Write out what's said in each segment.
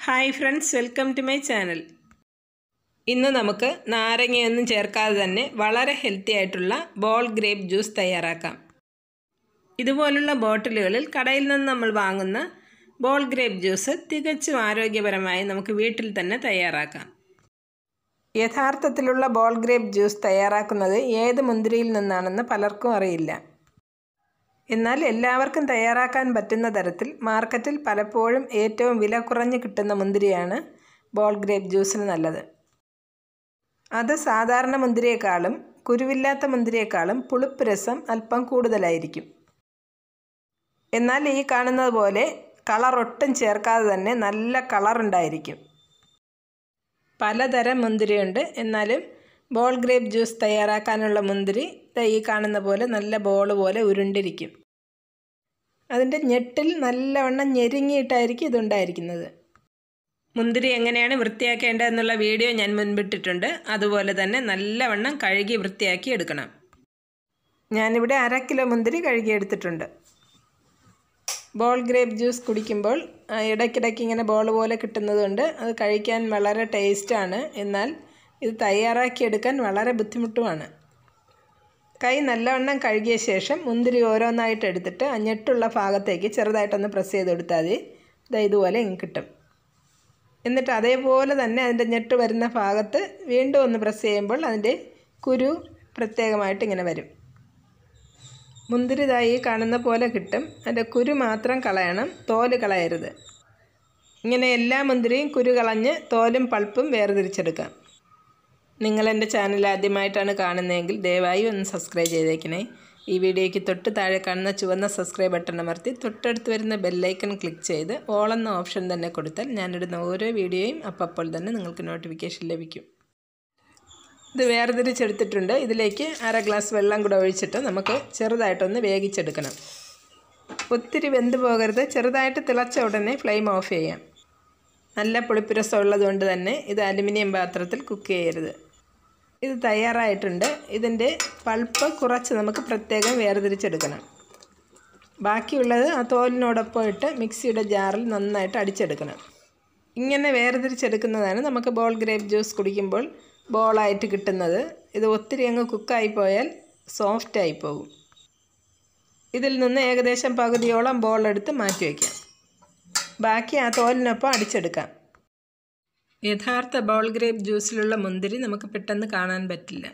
hi friends welcome to my channel ഇന്ന് നമുക്ക് നാരങ്ങയൊന്നും ചേർക്കാതെ തന്നെ വളരെ ഹെൽത്തി ആയിട്ടുള്ള ബോൾ ഗ്രേപ്പ് ജ്യൂസ് തയ്യാറാക്കാം ഇതുപോലുള്ള ബോട്ടിലുകളിൽ കടയിൽ നിന്ന് നമ്മൾ വാങ്ങുന്ന ബോൾ ഗ്രേപ്പ് ജ്യൂസ് തികച്ചും ആരോഗ്യപരമായി നമുക്ക് വീട്ടിൽ തന്നെ തയ്യാറാക്കാം യഥാർത്ഥത്തിലുള്ള ബോൾ ഗ്രേപ്പ് ജ്യൂസ് തയ്യാറാക്കുന്നത് ഏത് മുന്തിരിയിൽ നിന്നാണെന്ന് പലർക്കും അറിയില്ല എന്നാൽ എല്ലാവർക്കും തയ്യാറാക്കാൻ പറ്റുന്ന തരത്തിൽ മാർക്കറ്റിൽ പലപ്പോഴും ഏറ്റവും വില കുറഞ്ഞ് കിട്ടുന്ന മുന്തിരിയാണ് ബോൾ ഗ്രേപ്പ് ജ്യൂസിന് നല്ലത് അത് സാധാരണ മുന്തിരിയേക്കാളും കുരുവില്ലാത്ത മുന്തിരിയേക്കാളും പുളിപ്പ് രസം അല്പം കൂടുതലായിരിക്കും എന്നാൽ ഈ കാണുന്നത് പോലെ കളർ ഒട്ടും ചേർക്കാതെ തന്നെ നല്ല കളർ ഉണ്ടായിരിക്കും പലതരം മുന്തിരിയുണ്ട് എന്നാലും ബോൾ ഗ്രേപ്പ് ജ്യൂസ് തയ്യാറാക്കാനുള്ള മുന്തിരി ഈ കാണുന്ന പോലെ നല്ല ബോൾ പോലെ ഉരുണ്ടിരിക്കും അതിൻ്റെ ഞെട്ടിൽ നല്ലവണ്ണം ഞെരുങ്ങിയിട്ടായിരിക്കും ഇതുണ്ടായിരിക്കുന്നത് മുന്തിരി എങ്ങനെയാണ് വൃത്തിയാക്കേണ്ടത് എന്നുള്ള വീഡിയോ ഞാൻ മുൻപിട്ടിട്ടുണ്ട് അതുപോലെ തന്നെ നല്ലവണ്ണം കഴുകി വൃത്തിയാക്കി എടുക്കണം ഞാനിവിടെ അര കിലോ മുന്തിരി കഴുകിയെടുത്തിട്ടുണ്ട് ബോൾ ഗ്രേപ്പ് ജ്യൂസ് കുടിക്കുമ്പോൾ ഇടയ്ക്കിടയ്ക്ക് ഇങ്ങനെ ബോൾ പോലെ കിട്ടുന്നതുകൊണ്ട് അത് കഴിക്കാൻ വളരെ ടേസ്റ്റാണ് എന്നാൽ ഇത് തയ്യാറാക്കിയെടുക്കാൻ വളരെ ബുദ്ധിമുട്ടുമാണ് കൈ നല്ലവണ്ണം കഴുകിയ ശേഷം മുന്തിരി ഓരോന്നായിട്ട് എടുത്തിട്ട് ആ ഞെട്ടുള്ള ഭാഗത്തേക്ക് ചെറുതായിട്ടൊന്ന് പ്രസ് ചെയ്ത് കൊടുത്താൽ മതി ഇത് ഇതുപോലെ ഇങ്ങ് കിട്ടും എന്നിട്ട് അതേപോലെ തന്നെ അതിൻ്റെ ഞെട്ട് വരുന്ന ഭാഗത്ത് വീണ്ടും ഒന്ന് പ്രസ് ചെയ്യുമ്പോൾ അതിൻ്റെ കുരു പ്രത്യേകമായിട്ട് ഇങ്ങനെ വരും മുന്തിരി ഇതായി കാണുന്ന പോലെ കിട്ടും അതിൻ്റെ കുരു മാത്രം കളയണം തോല് കളയരുത് ഇങ്ങനെ എല്ലാ മുന്തിരിയും കുരു കളഞ്ഞ് തോലും പൾപ്പും വേർതിരിച്ചെടുക്കാം നിങ്ങൾ എൻ്റെ ചാനൽ ആദ്യമായിട്ടാണ് കാണുന്നതെങ്കിൽ ദയവായി ഒന്ന് സബ്സ്ക്രൈബ് ചെയ്തേക്കണേ ഈ വീഡിയോയ്ക്ക് തൊട്ട് താഴെ കാണുന്ന ചുവന്ന സബ്സ്ക്രൈബ് ബട്ടൺ അമർത്തി തൊട്ടടുത്ത് വരുന്ന ബെല്ലൈക്കൺ ക്ലിക്ക് ചെയ്ത് ഓൾ എന്ന ഓപ്ഷൻ തന്നെ കൊടുത്താൽ ഞാനിടുന്ന ഓരോ വീഡിയോയും അപ്പോൾ തന്നെ നിങ്ങൾക്ക് നോട്ടിഫിക്കേഷൻ ലഭിക്കും ഇത് വേർതിരിച്ചെടുത്തിട്ടുണ്ട് ഇതിലേക്ക് അര ഗ്ലാസ് വെള്ളം കൂടെ ഒഴിച്ചിട്ട് നമുക്ക് ചെറുതായിട്ടൊന്ന് വേവിച്ചെടുക്കണം ഒത്തിരി വെന്ത് പോകരുത് ചെറുതായിട്ട് തിളച്ച ഉടനെ ഫ്ലെയിം ഓഫ് ചെയ്യാം നല്ല പുളിപ്പുരസം ഉള്ളതുകൊണ്ട് തന്നെ ഇത് അലുമിനിയം പാത്രത്തിൽ കുക്ക് ചെയ്യരുത് ഇത് തയ്യാറായിട്ടുണ്ട് ഇതിൻ്റെ പൾപ്പ് കുറച്ച് നമുക്ക് പ്രത്യേകം വേർതിരിച്ചെടുക്കണം ബാക്കിയുള്ളത് ആ തോലിനോടൊപ്പം ഇട്ട് മിക്സിയുടെ ജാറിൽ നന്നായിട്ട് അടിച്ചെടുക്കണം ഇങ്ങനെ വേർതിരിച്ചെടുക്കുന്നതാണ് നമുക്ക് ബോൾ ഗ്രേപ്പ് ജ്യൂസ് കുടിക്കുമ്പോൾ ബോളായിട്ട് കിട്ടുന്നത് ഇത് ഒത്തിരി അങ്ങ് കുക്കായി പോയാൽ സോഫ്റ്റായി പോകും ഇതിൽ നിന്ന് ഏകദേശം പകുതിയോളം ബോൾ എടുത്ത് മാറ്റി വയ്ക്കാം ബാക്കി ആ തോലിനൊപ്പം അടിച്ചെടുക്കാം യഥാർത്ഥ ബോൾ ഗ്രേപ്പ് ജ്യൂസിലുള്ള മുന്തിരി നമുക്ക് പെട്ടെന്ന് കാണാൻ പറ്റില്ല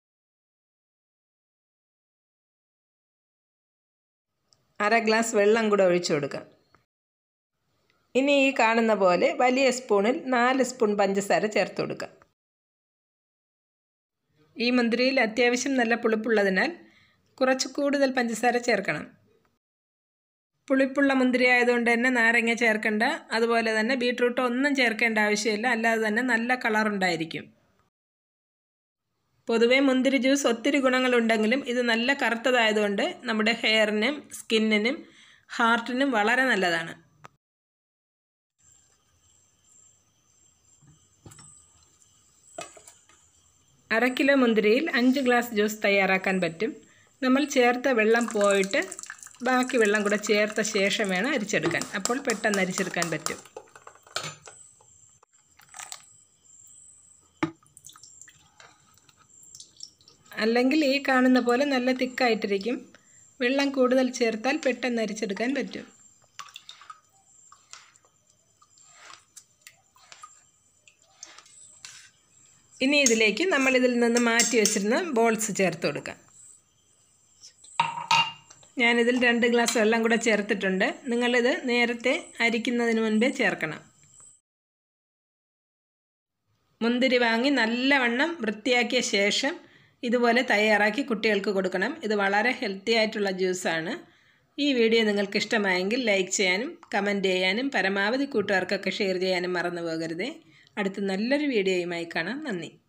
അര ഗ്ലാസ് വെള്ളം കൂടെ ഒഴിച്ചു കൊടുക്കാം ഇനി ഈ കാണുന്ന പോലെ വലിയ സ്പൂണിൽ നാല് സ്പൂൺ പഞ്ചസാര ചേർത്ത് കൊടുക്കാം ഈ മുന്തിരിയിൽ അത്യാവശ്യം നല്ല പുളിപ്പുള്ളതിനാൽ കുറച്ച് കൂടുതൽ പഞ്ചസാര ചേർക്കണം പുളിപ്പുള്ള മുന്തിരി ആയതുകൊണ്ട് തന്നെ നാരങ്ങ ചേർക്കേണ്ട അതുപോലെ തന്നെ ബീട്രൂട്ട് ഒന്നും ചേർക്കേണ്ട ആവശ്യമില്ല അല്ലാതെ തന്നെ നല്ല കളറുണ്ടായിരിക്കും പൊതുവേ മുന്തിരി ജ്യൂസ് ഒത്തിരി ഗുണങ്ങളുണ്ടെങ്കിലും ഇത് നല്ല കറുത്തതായതുകൊണ്ട് നമ്മുടെ ഹെയറിനും സ്കിന്നിനും ഹാർട്ടിനും വളരെ നല്ലതാണ് അര കിലോ മുന്തിരിയിൽ അഞ്ച് ഗ്ലാസ് ജ്യൂസ് തയ്യാറാക്കാൻ പറ്റും നമ്മൾ ചേർത്ത വെള്ളം പോയിട്ട് ബാക്കി വെള്ളം കൂടെ ചേർത്ത ശേഷം വേണം അരിച്ചെടുക്കാൻ അപ്പോൾ പെട്ടെന്ന് അരിച്ചെടുക്കാൻ പറ്റും അല്ലെങ്കിൽ ഈ കാണുന്ന പോലെ നല്ല തിക്കായിട്ടിരിക്കും വെള്ളം കൂടുതൽ ചേർത്താൽ പെട്ടെന്ന് അരിച്ചെടുക്കാൻ പറ്റും ഇനി ഇതിലേക്ക് നമ്മളിതിൽ നിന്ന് മാറ്റി വെച്ചിരുന്ന ബോൾസ് ചേർത്ത് കൊടുക്കാം ഞാനിതിൽ രണ്ട് ഗ്ലാസ് വെള്ളം കൂടെ ചേർത്തിട്ടുണ്ട് നിങ്ങളിത് നേരത്തെ അരിക്കുന്നതിന് മുൻപേ ചേർക്കണം മുന്തിരി വാങ്ങി നല്ലവണ്ണം വൃത്തിയാക്കിയ ശേഷം ഇതുപോലെ തയ്യാറാക്കി കുട്ടികൾക്ക് കൊടുക്കണം ഇത് വളരെ ഹെൽത്തി ആയിട്ടുള്ള ജ്യൂസാണ് ഈ വീഡിയോ നിങ്ങൾക്ക് ഇഷ്ടമായെങ്കിൽ ലൈക്ക് ചെയ്യാനും കമൻറ്റ് ചെയ്യാനും പരമാവധി കൂട്ടുകാർക്കൊക്കെ ഷെയർ ചെയ്യാനും മറന്നു പോകരുതേ അടുത്ത നല്ലൊരു വീഡിയോയുമായി കാണാം നന്ദി